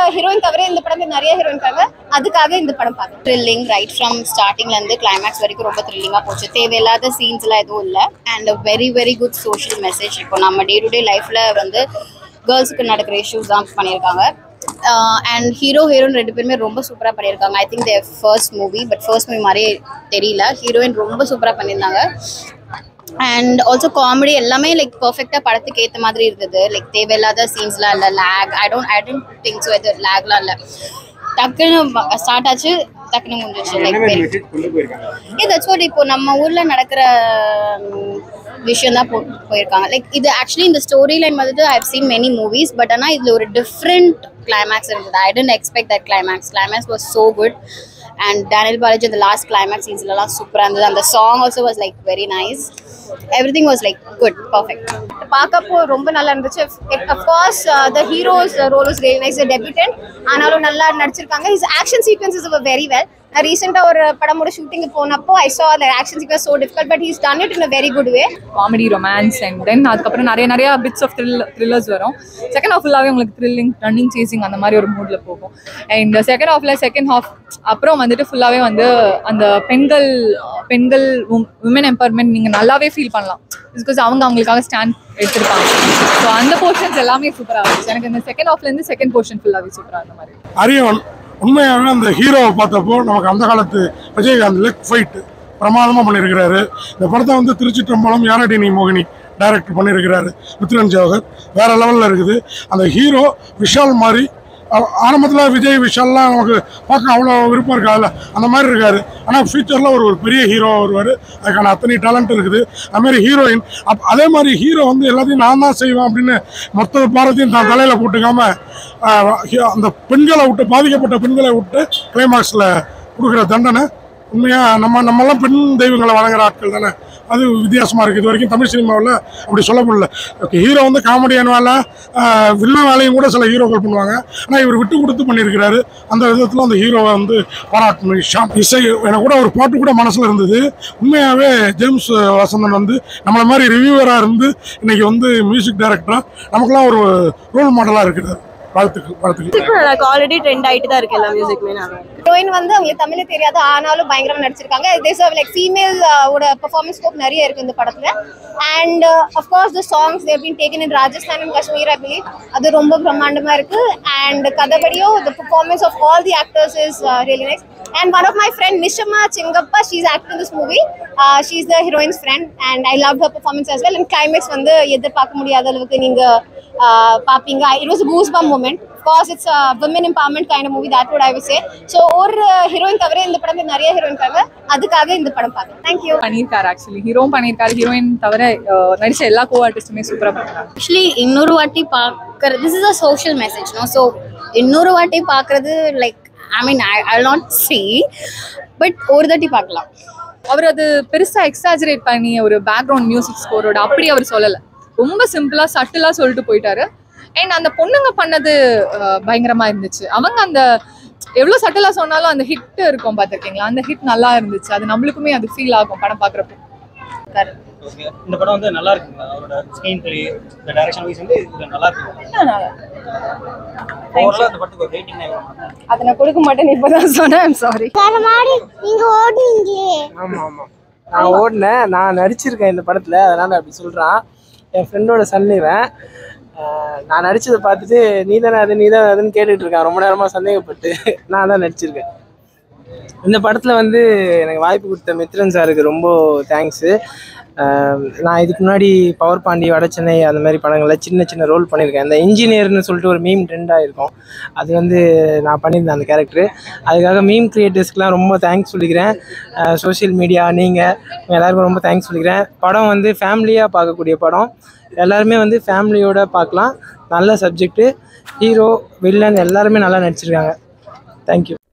Heroine தவிர இந்த படத்துல நிறைய ஹீரோயின் இருக்காங்க அதுக்காக இந்த படம் பார்த்தேன் த்ரில்லிங் ரைட் ஃப்ரம் ஸ்டார்டிங்ல இருந்து கிளைமேக்ஸ் வரைக்கும் ரொம்ப த்ரில்லிங்காக போச்சு தேவையில்லாத சீன்ஸ்லாம் எதுவும் இல்லை and very very good social message இப்போ நம்ம டே டு டே லைஃப்ல வந்து கேர்ள்ஸுக்கு நடக்கிற இஷ்யூஸ் தான் பண்ணியிருக்காங்க அண்ட் ஹீரோ ஹீரோயின் ரெண்டு பேருமே ரொம்ப சூப்பராக பண்ணியிருக்காங்க I think their first movie but first movie மாதிரியே தெரியல ஹீரோயின் ரொம்ப சூப்பராக பண்ணியிருந்தாங்க அண்ட் ஆல்சோ காமெடி எல்லாமே லைக் பர்ஃபெக்டாக படத்துக்கு ஏற்ற மாதிரி இருந்தது லைக் தேவையில்லாத சீன்ஸ்லாம் இல்லை lag I don't I don't think so இது லேக்லாம் இல்லை டக்குன்னு ஸ்டார்ட் ஆச்சு டக்குன்னு முடிஞ்சிச்சு லைக் வெரி இது தட்ஸ் இப்போ நம்ம ஊர்ல நடக்கிற விஷயம் தான் போயிருக்காங்க லைக் இது ஆக்சுவலி இந்த ஸ்டோரி லைன் வந்துட்டு I seen many movies but ஆனால் இதில் ஒரு டிஃப்ரெண்ட் கிளைமேக்ஸ் இருந்தது I didn't expect that climax climax was so good and Daniel Balaji அந்த லாஸ்ட் கிளைமேக்ஸ் சீன்ஸ்லலாம் சூப்பராக இருந்தது அந்த song also was like very nice everything was like good perfect பார்க்கப்போ ரொம்ப நல்லா இருந்துச்சு of course the heroes role is very nice debutant ஆனாலும் நல்லா நடிச்சிருக்காங்க his action sequences very well நான் ரீசெண்டாக ஒரு படமோட ஷூட்டிங் போனப்போ I saw the action sequence so difficult but he's done it in a very good way comedy romance and then அதுக்கப்புறம் நிறைய நிறைய பிட்ஸ் ஆஃப் த்ரில் த்ரில்லர்ஸ் வரும் செகண்ட் ஹாஃப் ஃபுல்லாகவே உங்களுக்கு த்ரில்லிங் ரன்னிங் சேசிங் அந்த மாதிரி ஒரு மூடில் போகும் அண்ட் செகண்ட் ஹாஃப்ல செகண்ட் ஹாஃப் அப்புறம் வந்துட்டு ஃபுல்லாகவே வந்து அந்த பெண்கள் பெண்கள் உமன் எம்பவர்மெண்ட் நீங்கள் நல்லாவே ஃபீல் பண்ணலாம் பிகாஸ் அவங்க அவங்களுக்காக ஸ்டாண்ட் எடுத்திருப்பாங்க ஸோ அந்த போர்ஷன்ஸ் எல்லாமே சூப்பராக இருந்துச்சு எனக்கு இந்த செகண்ட் ஹாஃப்லேருந்து செகண்ட் போர்ஷன் ஃபுல்லாகவே சூப்பராக அந்த மாதிரி அரியவன் உண்மையாகவே அந்த ஹீரோவை பார்த்தப்போ நமக்கு அந்த காலத்து விஜயகாந்த் லெக் ஃபைட் பிரமாதமாக பண்ணியிருக்கிறாரு இந்த படத்தை வந்து திருச்சிற்றம்பலம் யானடினி மோகினி டைரக்ட் பண்ணியிருக்கிறாரு மித்ரன் ஜவஹர் வேற லெவலில் இருக்குது அந்த ஹீரோ விஷால் மாதிரி ஆரம்பத்தில் விஜய் விஷால்லாம் நமக்கு பார்க்க அவ்வளோ விருப்பம் இருக்காதுல்ல அந்த மாதிரி இருக்காரு ஆனால் ஃபியூச்சரில் ஒரு ஒரு பெரிய ஹீரோ வருவார் அதுக்கான அத்தனை டேலண்ட் இருக்குது அதுமாரி ஹீரோயின் அப் அதே மாதிரி ஹீரோ வந்து எல்லாத்தையும் நான் தான் செய்வேன் அப்படின்னு மொத்த பாரத்தையும் தான் தலையில் போட்டுக்காம ஆஹ், ஹி- அந்த பெண்களை விட்டு பாதிக்கப்பட்ட பெண்களை விட்டு கிளைமாக்ஸில் கொடுக்குற தண்டனை உண்மையாக நம்ம நம்மெல்லாம் பெண் தெய்வங்களை வணங்குற ஆட்கள் தானே அது வித்தியாசமாக இருக்குது இது வரைக்கும் தமிழ் சினிமாவில் அப்படி சொல்ல முடியல ஓகே ஹீரோ வந்து காமெடியான வேலை ஆஹ், வில்லன் வேலையும் கூட சில ஹீரோக்கள் பண்ணுவாங்க ஆனால் இவர் விட்டு கொடுத்து பண்ணியிருக்கிறாரு அந்த விதத்தில் அந்த ஹீரோவை வந்து பாராட்டணும் ஷாம் இசை எனக்கு கூட ஒரு பாட்டு கூட மனசில் இருந்தது உண்மையாகவே ஜேம்ஸ் வசந்தன் வந்து நம்மளை மாதிரி ரிவ்யூவராக இருந்து இன்னைக்கு வந்து மியூசிக் டைரக்டராக நமக்குலாம் ஒரு ரோல் மாடலாக இருக்கிறார் வாழ்த்துக்கள் வாழ்த்துக்கள் ஆல்ரெடி ட்ரெண்ட் ஆயிட்டு தான் இருக்கு எல்லா மியூசிக்குமே நல்லா இருக்கு. ஹீரோயின் வந்து அவங்களுக்கு தமிழ் தெரியாது ஆனாலும் பயங்கரமா நடிச்சிருக்காங்க தேஸ் லைக் ஃபீமேல் ஓட பெர்ஃபார்மன்ஸ் ஸ்கோப் நிறைய இருக்கு இந்த படத்துல and of course the songs they've been taken in Rajasthan and Kashmir I believe அது ரொம்ப பிரம்மாண்டமா இருக்கு அண்ட் கதபடியோ the performance of all the actors is really nice and one of my friend Nishama Singappa she's act in this movie she is the heroine's friend and I love her performance as well and climax வந்து எதிர்பார்க்க முடியாத அளவுக்கு நீங்க uh, பாப்பீங்க it was goose bump moment cause it's women empowerment kind of movie that would I would say so ஒரு heroine தவிர இந்த படத்துல நிறைய ஹீரோயின் இருக்காங்க அதுக்காக இந்த படம் பார்த்தேன் தேங்க்யூ பண்ணியிருக்காரு ஆக்சுவலி ஹீரோவும் பண்ணியிருக்காரு ஹீரோயின் தவிர அஹ், நடிச்ச எல்லா கோ ஆர்டிஸ்ட்டுமே சூப்பராக பண்ணிருக்காங்க ஆக்சுவலி இன்னொரு வாட்டி பார்க்கறது this is a social message no so இன்னொரு வாட்டி பார்க்கறது like I mean I I not see but ஒரு தாட்டி பார்க்கலாம் அவர் அது பெருசா எக்ஸாஜரேட் பண்ணி ஒரு பேக்ரவுண்ட் மியூசிக் ஸ்கோரோட அப்படி அவர் சொல்லலை ரொம்ப சிம்பிளா சட்டிலா சொல்லிட்டு போயிட்டாரு அண்ட் அந்த பொண்ணுங்க பண்ணது அஹ், பயங்கரமா இருந்துச்சு அவங்க அந்த எவ்வளவு சட்டிலா சொன்னாலும் அந்த ஹிட் இருக்கும் பார்த்துருக்கீங்களா அந்த ஹிட் நல்லா இருந்துச்சு அது நம்மளுக்குமே அது ஃபீல் ஆகும் படம் பார்க்குறப்போ ஓகே இந்த படம் வந்து நல்லா இருக்குங்க அவரோட ஸ்க்ரீன் பிளே இந்த டைரக்ஷன் வைஸ் வந்து இது நல்லா இருக்கு ஓவரால் இந்த படத்துக்கு ஒரு ரேட்டிங் அதை நான் கொடுக்க மாட்டேன்னு இப்பதான் சொன்னேன் சாரி ஆமாம் ஆமாம் நான் ஓடினேன் நான் நடிச்சிருக்கேன் இந்த படத்தில் அதனால் அப்படி சொல்கிறான் என் ஃப்ரெண்டோட சன் இவன் ஆஹ் நான் நடிச்சதை பார்த்துட்டு நீ தானே அது நீ தானே அதுன்னு கேட்டுட்டு இருக்கான் ரொம்ப நேரமாக சந்தேகப்பட்டு நான் தான் நடிச்சிருக்கேன் இந்த படத்தில் வந்து எனக்கு வாய்ப்பு கொடுத்த மித்ரன் சாருக்கு ரொம்ப தேங்க்ஸு நான் இதுக்கு முன்னாடி பவர் பாண்டி வடச்சென்னை அந்த மாதிரி படங்களில் சின்ன சின்ன ரோல் பண்ணியிருக்கேன் இந்த இன்ஜினியர்னு சொல்லிட்டு ஒரு மீம் ட்ரெண்டாக இருக்கும் அது வந்து நான் பண்ணியிருந்தேன் அந்த கேரக்டர் அதுக்காக மீம் கிரியேட்டர்ஸ்க்குலாம் ரொம்ப தேங்க்ஸ் சொல்லிக்கிறேன் சோஷியல் மீடியா நீங்கள் எல்லாருக்கும் ரொம்ப தேங்க்ஸ் சொல்லிக்கிறேன் படம் வந்து ஃபேமிலியாக பார்க்கக்கூடிய படம் எல்லாருமே வந்து ஃபேமிலியோட பார்க்கலாம் நல்ல சப்ஜெக்ட்டு ஹீரோ வில்லன் எல்லாருமே நல்லா நடிச்சிருக்காங்க தேங்க்யூ